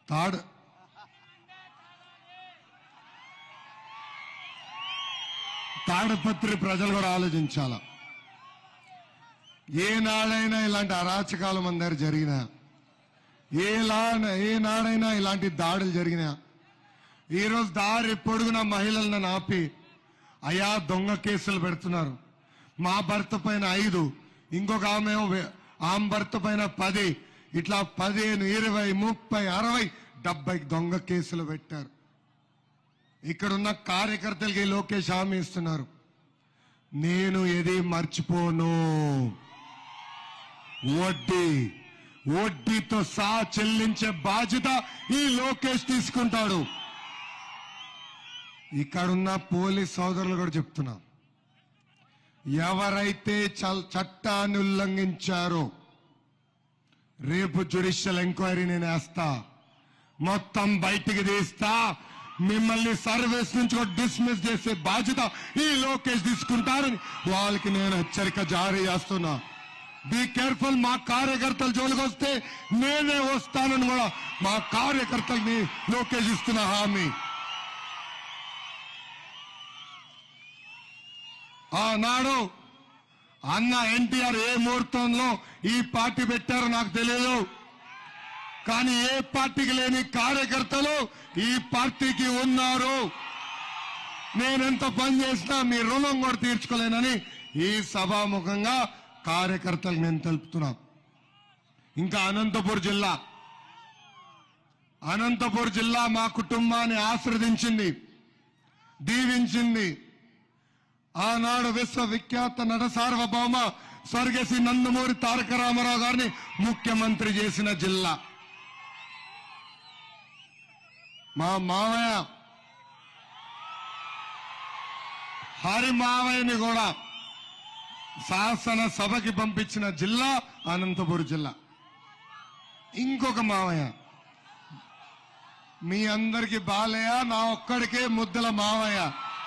తాడు తాడపత్రి ప్రజలు కూడా ఆలోచించాల ఏనాడైనా ఇలాంటి అరాచకాలు మన దగ్గర జరిగినా ఏలా ఏనాడైనా ఇలాంటి దాడులు జరిగినా ఈరోజు దారి పొడుగున మహిళలను ఆపి అయా దొంగ కేసులు పెడుతున్నారు మా భర్త పైన ఐదు ఇంకొక ఆమె వే- ఆమె భర్త పైన పది ఇట్లా పదిహేను ఇరవై ముప్పై అరవై డెబ్బై దొంగ కేసులు పెట్టారు ఇక్కడున్న కార్యకర్తలకి లోకేష్ హామీ ఇస్తున్నారు నేను ఏది మర్చిపోను వడ్డీ వడ్డీతో సహా చెల్లించే బాధ్యత ఈ లోకేష్ తీసుకుంటాడు ఇక్కడున్న పోలీస్ సోదరులు కూడా చెప్తున్నా ఎవరైతే చల్- చట్టాన్ని ఉల్లంఘించారో రేపు జ్యుడిషియల్ ఎంక్వైరీ నేను వేస్తా మొత్తం బయటికి తీస్తా మిమ్మల్ని సర్వీస్ నుంచి కూడా డిస్మిస్ చేసే బాధ్యత ఈ లోకేష్ తీసుకుంటారని వాళ్ళకి నేను హెచ్చరిక జారీ చేస్తున్నా బీ కేర్ఫుల్ మా కార్యకర్తల జోలికి వస్తే నేనే వస్తానని కూడా మా కార్యకర్తల్ని లోకేష్ ఇస్తున్న హామీ ఆనాడు అన్న ఎన్టీఆర్ ఏ ముహూర్తంలో ఈ పార్టీ పెట్టారో నాకు తెలియదు కానీ ఏ పార్టీకి లేని కార్యకర్తలు ఈ పార్టీకి ఉన్నారు నేనెంత పని చేసినా మీ రుణం కూడా తీర్చుకోలేనని ఈ సభాముఖంగా కార్యకర్తలకు నేను తెలుపుతున్నా ఇంకా అనంతపూర్ జిల్లా అనంతపూర్ జిల్లా మా కుటుంబాన్ని ఆశ్రదించింది దీవించింది ఆనాడు విశ్వవిఖ్యాత నట సార్వభౌమ స్వర్గశ్రీ నందమూరి తారక రామారావు గారిని ముఖ్యమంత్రి చేసిన జిల్లా మా మావయ్య హరి మావయ్యని కూడా శాసన సభకి పంపించిన జిల్లా అనంతపురం జిల్లా ఇంకొక మావయ్య మీ అందరికి బాలయ్య నా ఒక్కడికే ముద్దల మావయ్య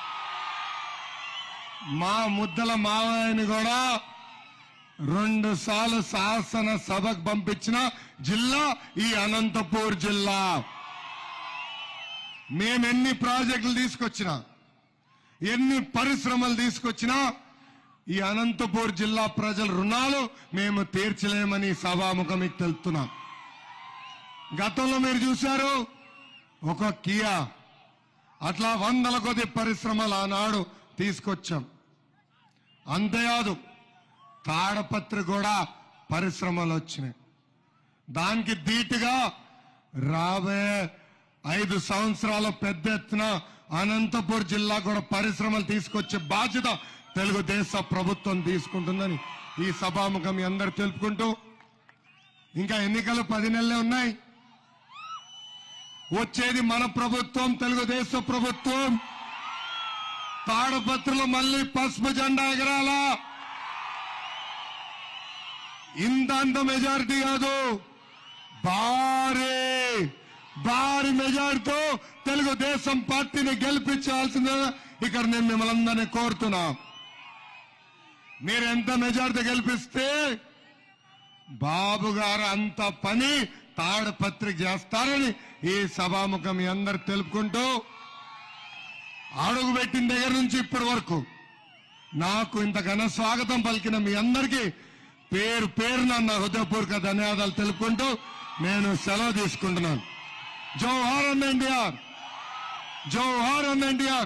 మా ముద్దల మావయ్యని కూడా రెండు సార్లు శాసన సభకు పంపించిన జిల్లా ఈ అనంతపూర్ జిల్లా మేమెన్ని ప్రాజెక్టులు తీసుకొచ్చినా ఎన్ని పరిశ్రమలు తీసుకొచ్చినా ఈ అనంతపూర్ జిల్లా ప్రజల రుణాలు మేము తీర్చలేమని సభాముఖం మీకు తెలుపుతున్నాం గతంలో మీరు చూశారు ఒక కియా అట్లా వందల కొద్ది పరిశ్రమలు ఆనాడు తీసుకొచ్చాం అంతేకాదు తాడపత్రి కూడా పరిశ్రమలు వచ్చినాయి దానికి ధీటుగా రాబోయే ఐదు సంవత్సరాల పెద్ద ఎత్తున అనంతపూర్ జిల్లా కూడా పరిశ్రమలు తీసుకొచ్చే బాధ్యత తెలుగుదేశ ప్రభుత్వం తీసుకుంటుందని ఈ సభాముఖం మీ అందరు తెలుపుకుంటూ ఇంకా ఎన్నికలు పది నెలలే ఉన్నాయి వచ్చేది మన ప్రభుత్వం తెలుగుదేశం ప్రభుత్వం తాడపత్రులు మళ్ళీ పసుపు జెండా ఎగరాలా ఇంత అంత మెజారిటీ కాదు భారీ భారీ మెజారిటీతో తెలుగుదేశం పార్టీని గెలిపించాల్సిందే ఇక్కడ నేను మిమ్మల్ని అందరినీ కోరుతున్నా మీరు ఎంత మెజారిటీ గెలిపిస్తే బాబు గారు అంత పని తాడపత్రిక చేస్తారని ఈ సభాముఖం మీ అందరు తెలుపుకుంటూ అడుగు పెట్టిన దగ్గర నుంచి ఇప్పటి వరకు నాకు ఇంత ఘన స్వాగతం పలికిన మీ అందరికీ పేరు పేరున నా హృదయపూర్వక ధన్యవాదాలు తెలుపుకుంటూ నేను సెలవు తీసుకుంటున్నాను జోహార్ అన్న ఎన్టీఆర్ జోహార్ అన్న ఎన్టీఆర్